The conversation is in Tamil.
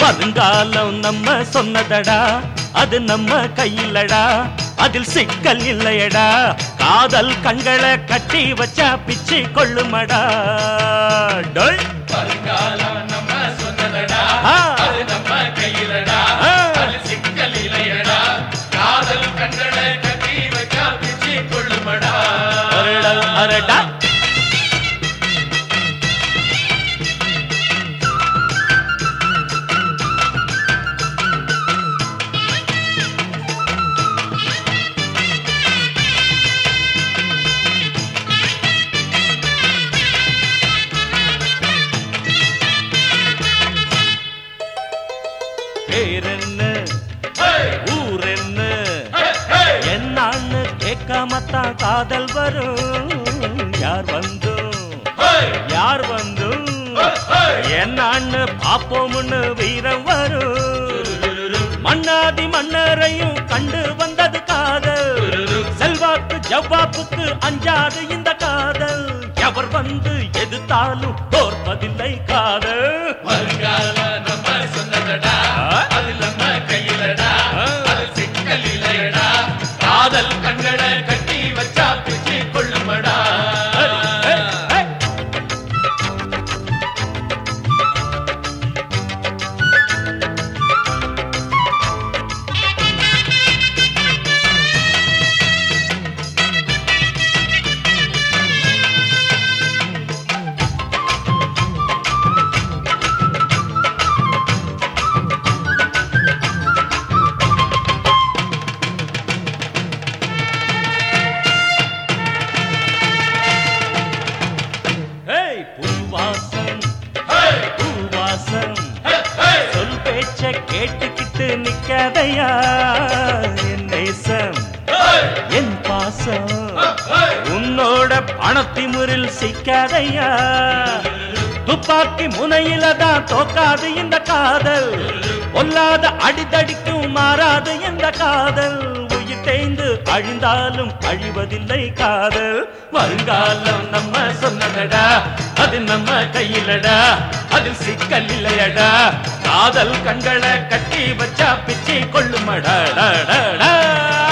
வருங்காலம் நம்ம சொன்னதடா அது நம்ம கையிலடா அதில் சிக்கல் இல்லையடா காதல் கண்களை கட்டி வச்சா பிச்சு கொள்ளுமடா டொய். வருங்காலம் நம்ம சொன்னதடா ஆ. அது நம்ம கையிலடா ஆ. அது சிக்கல் இல்லையடா காதல் கண்களை கட்டி வச்சா பிச்சு கொள்ளுமடா அரடல் அரடா பேரென்ன ஹேய், ஊர் என்ன ஹேய், ஹேய். என்னான்னு கேட்காமத்தான் காதல் வரும் யார் வந்தும் ஹேய், யார் வந்தும் ஹேய். என்னான்னு பாப்போம்னு வீரம் வரும் மன்னாதி மன்னரையும் கண்டு வந்தது காதல் செல்வாக்கு ஜவ்வாப்புக்கு அஞ்சாது இந்த காதல் எவர் வந்து எதிர்த்தாலும் தோற்பதில்லை காதல் வருங்காலம் நம்ம சொன்னதடா ஆ? அது நம்ம கையிலடா ஆ. அது சிக்கல் இல்லையடா காதல் கண்களை கட்டி வச்சா பிச்சு கொள்ளுமடா ஹே, ஹே. ஹேய், பூவாசம் ஹேய், பூவாசம் ஹேய், ஹேய். சொல் பேச்ச கேட்டுக்கிட்டு நிக்காதையா என் நேசம் ஹேய், என் பாசம் ஹேய். உன்னோட பணத்திமுறில் சிக்காதையா துப்பாக்கி முனையில தான் தோக்காது இந்த காதல் பொல்லாத அடிதடிக்கும் மாறாது இந்த காதல் உயிர் தேய்ந்து அழிந்தாலும் அழிவதில்லை காதல் வருங்காலம் நம்ம சொன்னதடா அது நம்ம கையிலடா அதில் சிக்கல் இல்லையடா காதல் கண்களை கட்டி வச்சா பிச்சை கொள்ளுமடா டா, டா, டா.